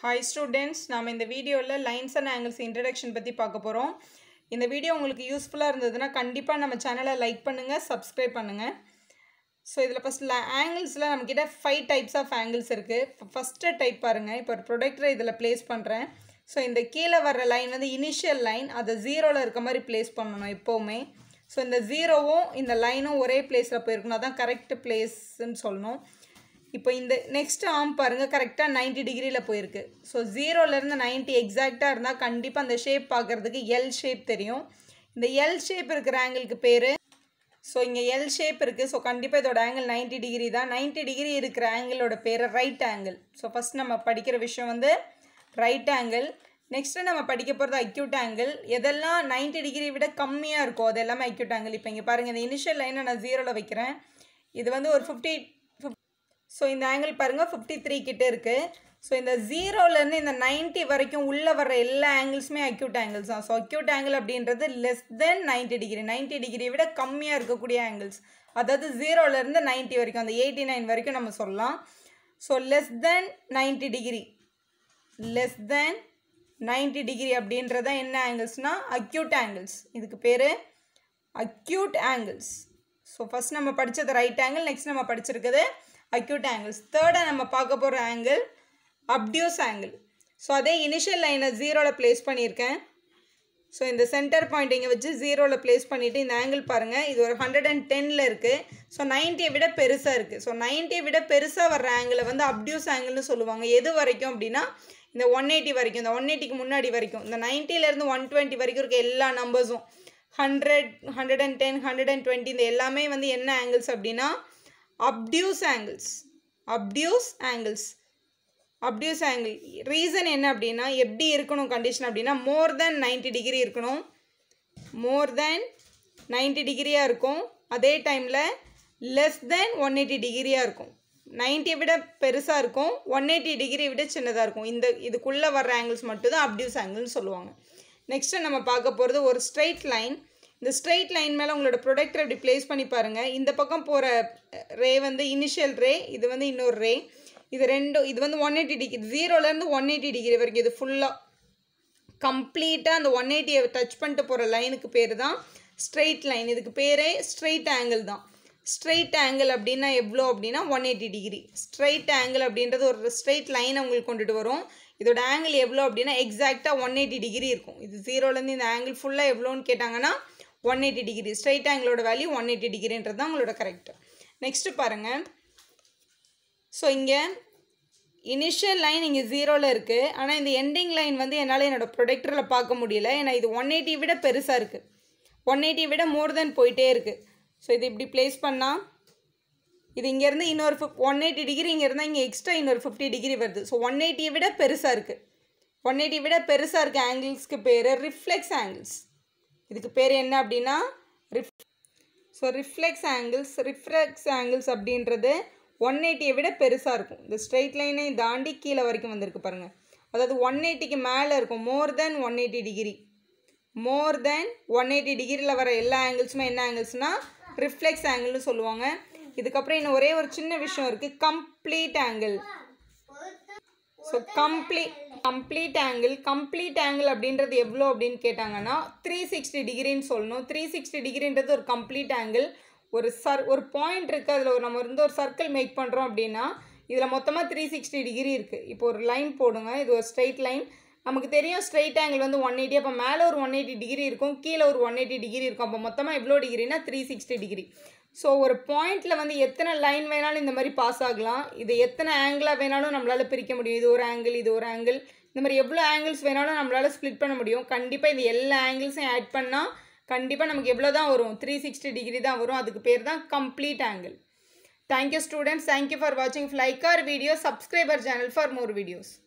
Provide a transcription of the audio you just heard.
hi students நாம் இந்த வீடியோவில் லைன்ஸ் அண்ட் ஆங்கிள்ஸ் இன்ட்ரடக்ஷன் பற்றி பார்க்க போகிறோம் இந்த வீடியோ உங்களுக்கு யூஸ்ஃபுல்லாக இருந்ததுன்னா கண்டிப்பாக நம்ம சேனலை லைக் பண்ணுங்கள் சப்ஸ்கிரைப் பண்ணுங்கள் ஸோ இதில் ஃபஸ்ட்டில் ஆங்கிள்ஸில் நம்மக்கிட்ட ஃபைவ் டைப்ஸ் ஆஃப் ஆங்கிள்ஸ் இருக்குது ஃபஸ்ட்டு டைப் பாருங்கள் இப்போ ஒரு ப்ரொடக்டரை இதில் ப்ளேஸ் பண்ணுறேன் ஸோ இந்த கீழே வர்ற லைன் வந்து இனிஷியல் லைன் அதை ஜீரோவில் இருக்க மாதிரி ப்ளேஸ் பண்ணணும் எப்போவுமே ஸோ இந்த ஜீரோவும் இந்த லைனும் ஒரே பிளேஸில் போயிருக்கணும் அதான் கரெக்ட் பிளேஸ்ன்னு சொல்லணும் இப்போ இந்த நெக்ஸ்ட் ஆம் பாருங்கள் கரெக்டாக 90 டிகிரியில் போயிருக்கு ஸோ ஜீரோலேருந்து 90 எக்ஸாக்டாக இருந்தால் கண்டிப்பாக அந்த ஷேப் பார்க்குறதுக்கு எல் ஷேப் தெரியும் இந்த எல் ஷேப் இருக்கிற ஆங்கிளுக்கு பேர் ஸோ இங்கே எல் ஷேப் இருக்குது ஸோ கண்டிப்பாக இதோட ஆங்கிள் 90 டிகிரி தான் 90 டிகிரி இருக்கிற ஆங்கிளோட பேர் ரைட் ஆங்கிள் ஸோ ஃபஸ்ட் நம்ம படிக்கிற விஷயம் வந்து ரைட் ஆங்கிள் நெக்ஸ்ட்டு நம்ம படிக்க போகிறது அக்யூட் ஆங்கிள் எதெல்லாம் 90 டிகிரி விட கம்மியாக இருக்கோ அது எல்லாமே அக்யூட் ஆங்கிள் இப்போ இங்கே பாருங்கள் இந்த இனிஷியல் லைனை நான் ஜீரோவில் வைக்கிறேன் இது வந்து ஒரு ஃபிஃப்டி ஸோ இந்த ஆங்கிள் பாருங்கள் ஃபிஃப்டி த்ரீ கிட்டே இருக்குது ஸோ இந்த ஜீரோலேருந்து இந்த 90 வரைக்கும் உள்ளே வர எல்லா ஆங்கிள்ஸுமே அக்யூட் ஆங்கிள்ஸ் தான் ஸோ அக்யூட் ஆங்கிள் அப்படின்றது லெஸ் தென் 90 டிகிரி 90 டிகிரியை விட கம்மியாக இருக்கக்கூடிய ஆங்கிள்ஸ் அதாவது ஜீரோலேருந்து 90 வரைக்கும் அந்த எயிட்டி நைன் வரைக்கும் நம்ம சொல்லலாம் so less than 90 degree less than 90 degree அப்படின்றத என்ன ஆங்கிள்ஸ்னால் அக்யூட் ஆங்கிள்ஸ் இதுக்கு பேர் அக்யூட் ஆங்கிள்ஸ் ஸோ ஃபஸ்ட் நம்ம படித்தது ரைட் ஆங்கிள் நெக்ஸ்ட் நம்ம படிச்சிருக்குது அக்யூட் ஆங்கிள்ஸ் தேர்டாக நம்ம பார்க்க போகிற ஆங்கிள் அப்டியூஸ் ஆங்கிள் ஸோ அதே இனிஷியல் லைனை ஜீரோவில் ப்ளேஸ் பண்ணியிருக்கேன் ஸோ இந்த சென்டர் பாயிண்ட் இங்கே வச்சு ஜீரோவில் ப்ளேஸ் பண்ணிவிட்டு இந்த ஆங்கிள் பாருங்கள் இது ஒரு ஹண்ட்ரட் அண்ட் டெனில் இருக்குது ஸோ நைன்ட்டியை விட பெருசாக இருக்குது ஸோ நைன்ட்டியை விட பெருசாக வர்ற ஆங்கிளை வந்து அப்டியூஸ் ஆங்கிள்னு சொல்லுவாங்க எது வரைக்கும் அப்படின்னா இந்த ஒன் எயிட்டி வரைக்கும் இந்த ஒன் எயிட்டிக்கு முன்னாடி வரைக்கும் இந்த நைன்ட்டிலேருந்து ஒன் டுவெண்ட்டி வரைக்கும் இருக்க எல்லா நம்பர்ஸும் hundred hundred and ten hundred and twenty இந்த எல்லாமே வந்து என்ன ஆங்கிள்ஸ் அப்படின்னா obtuse angles obtuse angles obtuse angle reason என்ன அப்படின்னா எப்படி இருக்கணும் கண்டிஷன் அப்படின்னா மோர் தென் 90 டிகிரி இருக்கணும் மோர் தென் 90 டிகிரியாக இருக்கும் அதே டைமில் லெஸ் தென் ஒன் எயிட்டி டிகிரியாக இருக்கும் 90 விட பெருசாக இருக்கும் ஒன் எயிட்டி டிகிரி விட சின்னதாக இருக்கும் இந்த இதுக்குள்ளே வர்ற ஆங்கிள்ஸ் மட்டும் தான் அப்டியூஸ் ஆங்கிள்னு சொல்லுவாங்க நெக்ஸ்ட்டு நம்ம பார்க்க போகிறது ஒரு ஸ்ட்ரைட் லைன் இந்த ஸ்ட்ரெயிட் லைன் மேலே உங்களோட ப்ரொடக்டர் இப்படி ப்ளேஸ் பண்ணி பாருங்கள் இந்த பக்கம் போகிற ரே வந்து இனிஷியல் ரே இது வந்து இன்னொரு ரே இது ரெண்டும் இது வந்து ஒன் எயிட்டி டிகிரி ஜீரோலேருந்து ஒன் எயிட்டி டிகிரி வரைக்கும் இது ஃபுல்லாக கம்ப்ளீட்டாக அந்த ஒன் எயிட்டியை டச் பண்ணிட்டு போகிற லைனுக்கு பேர் தான் ஸ்ட்ரெயிட் லைன் இதுக்கு பேரே ஸ்ட்ரெயிட் ஆங்கிள் தான் ஸ்ட்ரெயிட் ஆங்கிள் அப்படின்னா எவ்வளோ அப்படின்னா one eighty degree straight angle அப்படின்றது ஒரு ஸ்ட்ரெயிட் லைனை உங்களுக்கு கொண்டுட்டு வரும் இதோட ஆங்கிள் எவ்வளோ அப்படின்னா எக்ஸாக்டாக ஒன் எயிட்டி டிகிரி இருக்கும் இது ஜீரோலேருந்து இந்த ஆங்கிள் ஃபுல்லாக எவ்வளோன்னு கேட்டாங்கன்னா ஒன் எயிட்டி டிகிரி ஸ்ட்ரைட் ஆங்கிளோட வேல்யூ ஒன் எயிட்டி டிகிரின்றது தான் உங்களோட கரெக்ட் நெக்ஸ்ட்டு பாருங்கள் ஸோ இங்கே இனிஷியல் லைன் இங்கே ஜீரோவில் இருக்குது ஆனால் இந்த எண்டிங் லைன் வந்து என்னால் என்னோடய ப்ரொடக்டரில் பார்க்க முடியல ஏன்னா இது ஒன் எயிட்டி விட பெருசாக இருக்குது ஒன் எயிட்டி விட மோர் தென் போயிட்டே இருக்குது ஸோ இது இப்படி ப்ளேஸ் பண்ணால் இது இங்கேருந்து இன்னொரு ஃபிஃப் ஒன் எயிட்டி டிகிரி இங்கே இருந்தால் இங்கே எக்ஸ்ட்ரா இன்னொரு ஃபிஃப்டி டிகிரி வருது ஸோ ஒன் எயிட்டியை விட பெருசாக இருக்குது ஒன் எயிட்டி விட பெருசாக இருக்க ஆங்கிள்ஸ்க்கு பேர் ரிஃப்ளெக்ஸ் ஆங்கிள்ஸ் இதுக்கு பேர் என்ன அப்படின்னா ref so reflex angles reflex angles அப்படின்றது ஒன் எயிட்டியை விட பெருசாக இருக்கும் இந்த ஸ்ட்ரெயிட் லைனை தாண்டி கீழே வரைக்கும் வந்திருக்கு பாருங்கள் அதாவது ஒன் எயிட்டிக்கு மேலே இருக்கும் more than one eighty degree more than one eighty டிகிரியில் வர எல்லா ஆங்கிள்ஸுமே என்ன ஆங்கிள்ஸ்னால் ரிஃப்ளெக்ஸ் ஆங்கிள்னு சொல்லுவாங்க இதுக்கப்புறம் இன்னும் ஒரே ஒரு சின்ன விஷயம் இருக்குது complete angle so complete complete angle complete angle அப்படின்றது எவ்வளோ அப்படின்னு கேட்டாங்கன்னா த்ரீ சிக்ஸ்டி டிகிரின்னு சொல்லணும் த்ரீ சிக்ஸ்டி டிகிரின்றது ஒரு கம்ப்ளீட் ஆங்கிள் ஒரு சர் ஒரு பாயிண்ட் இருக்குது அதில் ஒரு நம்ம வந்து ஒரு சர்க்கிள் மேக் பண்ணுறோம் அப்படின்னா இதில் மொத்தமாக த்ரீ சிக்ஸ்டி டிகிரி இருக்குது இப்போ ஒரு லைன் போடுங்க இது ஒரு ஸ்ட்ரெயிட் லைன் நமக்கு தெரியும் ஸ்ட்ரெயிட் ஆங்கிள் வந்து ஒன் எயிட்டி அப்போ மேலே ஒரு ஒன் எயிட்டி டிகிரி இருக்கும் கீழே ஒரு ஒன் எயிட்டி டிகிரி இருக்கும் அப்போ மொத்தமாக எவ்வளோ டிகிரினா த்ரீ சிக்ஸ்டி டிகிரி ஸோ ஒரு பாயிண்டில் வந்து எத்தனை லைன் வேணாலும் இந்த மாதிரி பாஸ் ஆகலாம் இது எத்தனை ஆங்கிளாக வேணாலும் நம்மளால் பிரிக்க முடியும் இது ஒரு ஆங்கிள் இது ஒரு ஆங்கிள் இந்த மாதிரி எவ்வளோ ஆங்கிள்ஸ் வேணாலும் நம்மளால் ஸ்ப்ளிட் பண்ண முடியும் கண்டிப்பாக இது எல்லா ஆங்கிள்ஸையும் ஆட் பண்ணால் கண்டிப்பாக நமக்கு எவ்வளோ தான் வரும் த்ரீ சிக்ஸ்டி டிகிரி தான் வரும் அதுக்கு பேர் தான் complete angle thank you students thank you for வாட்சிங் like or video subscriber channel for more videos